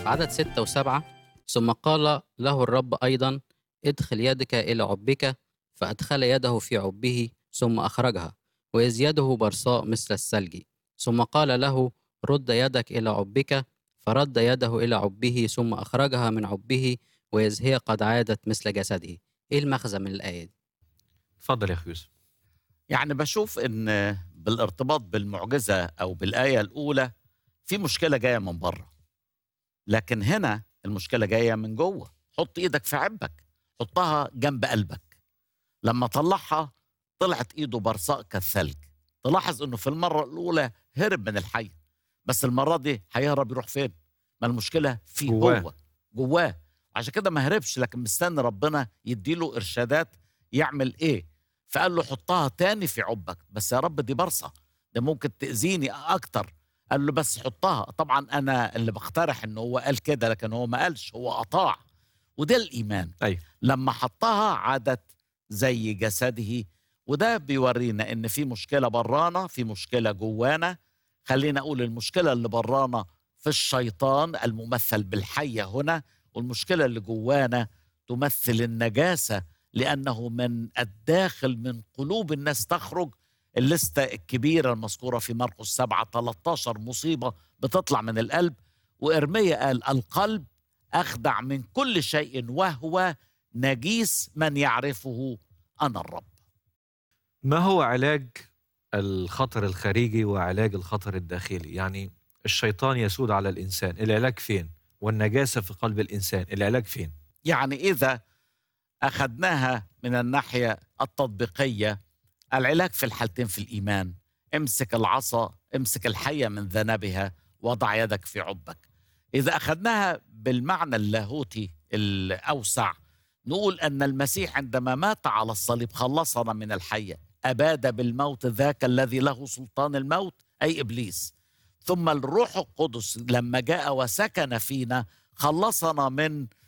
في عدد ستة وسبعة ثم قال له الرب أيضا ادخل يدك إلى عبك فأدخل يده في عبه ثم أخرجها وإذ يده برصاء مثل الثلج ثم قال له رد يدك إلى عبك فرد يده إلى عبه ثم أخرجها من عبه وإذ هي قد عادت مثل جسده إيه المغزى من الآية دي؟ اتفضل يا اخي يوسف يعني بشوف ان بالارتباط بالمعجزه او بالايه الاولى في مشكله جايه من بره لكن هنا المشكله جايه من جوه حط ايدك في عبك حطها جنب قلبك لما طلعها طلعت ايده برصاء كالثلج تلاحظ انه في المره الاولى هرب من الحي بس المره دي هيهرب يروح فين ما المشكله في جواه. جوه جواه عشان كده ما هربش لكن مستني ربنا يديله ارشادات يعمل ايه فقال له حطها تاني في عبك بس يا رب دي برصه ده ممكن تاذيني اكتر قال له بس حطها طبعا انا اللي بقترح انه هو قال كده لكن هو ما قالش هو اطاع وده الايمان أيوة. لما حطها عادت زي جسده وده بيورينا ان في مشكله برانا في مشكله جوانا خلينا اقول المشكله اللي برانا في الشيطان الممثل بالحيه هنا والمشكله اللي جوانا تمثل النجاسه لانه من الداخل من قلوب الناس تخرج الليسته الكبيره المذكوره في مرقس 7 13 مصيبه بتطلع من القلب وارميا قال القلب اخدع من كل شيء وهو نجيس من يعرفه انا الرب ما هو علاج الخطر الخارجي وعلاج الخطر الداخلي يعني الشيطان يسود على الإنسان العلاج فين والنجاسة في قلب الإنسان العلاج فين يعني اذا اخذناها من الناحيه التطبيقيه العلاج في الحالتين في الايمان امسك العصا امسك الحيه من ذنبها وضع يدك في عبك اذا اخذناها بالمعنى اللاهوتي الاوسع نقول ان المسيح عندما مات على الصليب خلصنا من الحيه اباد بالموت ذاك الذي له سلطان الموت اي ابليس ثم الروح القدس لما جاء وسكن فينا خلصنا من